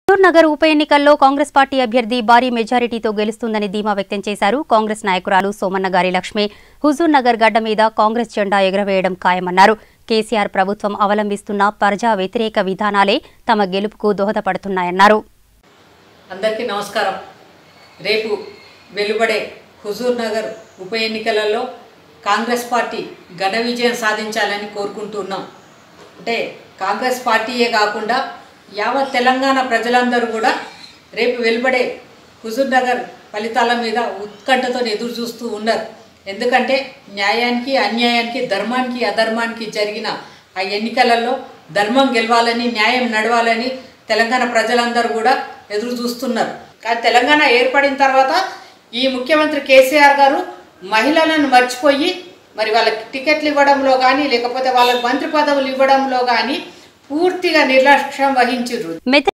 హుజూర్ నగర్ ఉప ఎన్నికల్లో కాంగ్రెస్ పార్టీ అభ్యర్థి భారీ మెజారిటీతో గెలుస్తుందని ధీమా వ్యక్తం చేశారు కాంగ్రెస్ నాయకురాలు సోమన్న గారి లక్ష్మి హుజూర్ నగర్ గడ్డ మీద కాంగ్రెస్ జెండా ఎగురవేయడం ఖాయమన్నారు కేసీఆర్ ప్రభుత్వం అవలంబిస్తున్న ప్రజా వ్యతిరేక విధానాలే తమ గెలుపుకు దోహదపడుతున్నాయన్నారు అందరికీ నమస్కారం రేపు వెలువడే హుజూర్ నగర్ ఉప ఎన్నికలలో కాంగ్రెస్ పార్టీ ఘన విజయం సాధించాలని కోరుకుంటున్నాం అంటే కాంగ్రెస్ పార్టీయే కాకుండా యావత్ తెలంగాణ ప్రజలందరూ కూడా రేపు వెలువడే హుజూర్ నగర్ ఫలితాల మీద ఉత్కంఠతో ఎదురు చూస్తూ ఉన్నారు ఎందుకంటే న్యాయానికి అన్యాయానికి ధర్మానికి అధర్మానికి జరిగిన ఆ ఎన్నికలలో ధర్మం గెలవాలని న్యాయం నడవాలని తెలంగాణ ప్రజలందరూ కూడా ఎదురు చూస్తున్నారు కానీ తెలంగాణ ఏర్పడిన తర్వాత ఈ ముఖ్యమంత్రి కేసీఆర్ గారు మహిళలను మర్చిపోయి మరి వాళ్ళకి టికెట్లు ఇవ్వడంలో కానీ లేకపోతే వాళ్ళకి మంత్రి పదవులు ఇవ్వడంలో కానీ పూర్తిగా నిర్లక్ష్యం వహించారు మెదక్